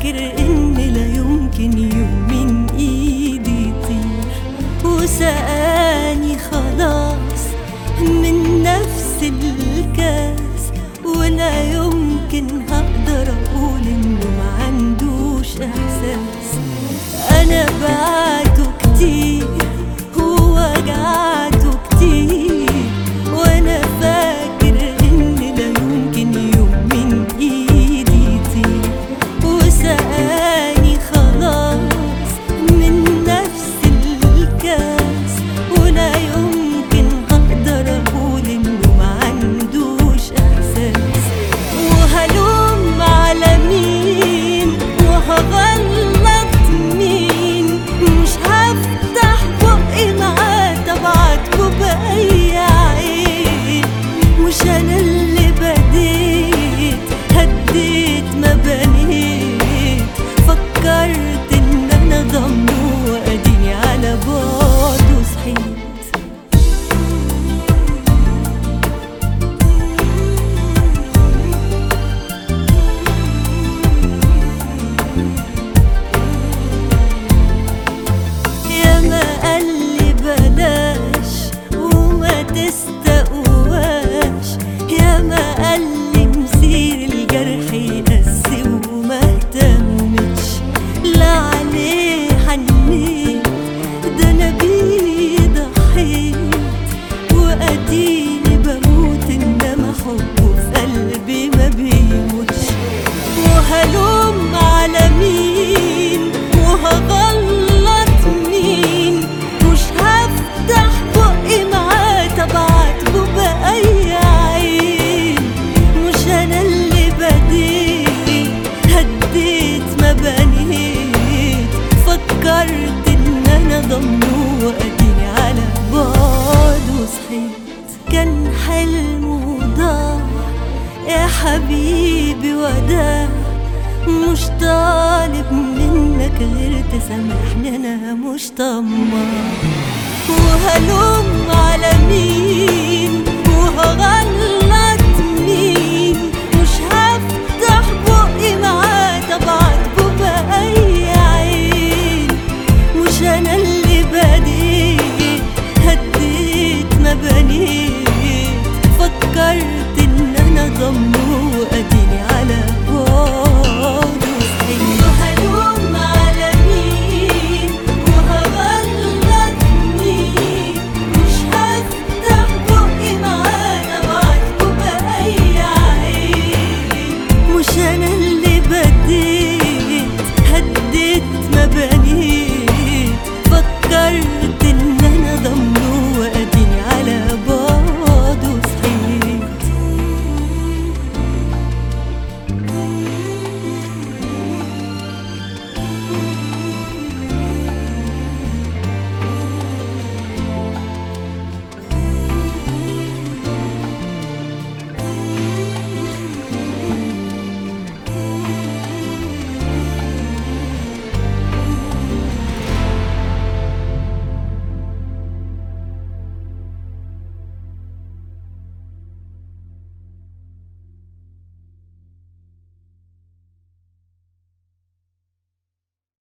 فاكر ان لا يمكن يوم من ايدي يطير وسقاني خلاص من نفس الكاس ولا يمكن هقدر اقول انه ما عندوش احساس انا بعته كتير ووجعته كتير وانا فاكر ان لا يمكن يوم من ايدي يطير وسقاني خلاص من نفس الكاس ولا يمكن هقدر اقول انه ما عندوش احساس وهلوم على مين وهغلط مين مش هفتح بقي معاه تبعتكوا بأي عين مش انا اللي بديت هديت ما بنيت فكرت ان انا ضمه واديني على بعده صحيت يا ما قال لي بلاش وما تستقواش يا ما قال لي مسير الجرح يقسي وما اهتمتش لا عليه حنيت ده انا بيه ضحيت واديني بموت انما حبه في قلبي ما بيموتش وهلوم على مين وهغلط مين مش هفتح بقي معاه تبعتبه بأي عين مش أنا اللي بديت هديت ما بنيت فكرت إن أنا ضمه وأديني على بعده صحيت كان حلم وضاع يا حبيبي وداع مش طالب منك غير تسامحني انا مش طماع وهلوم على مين وهغلط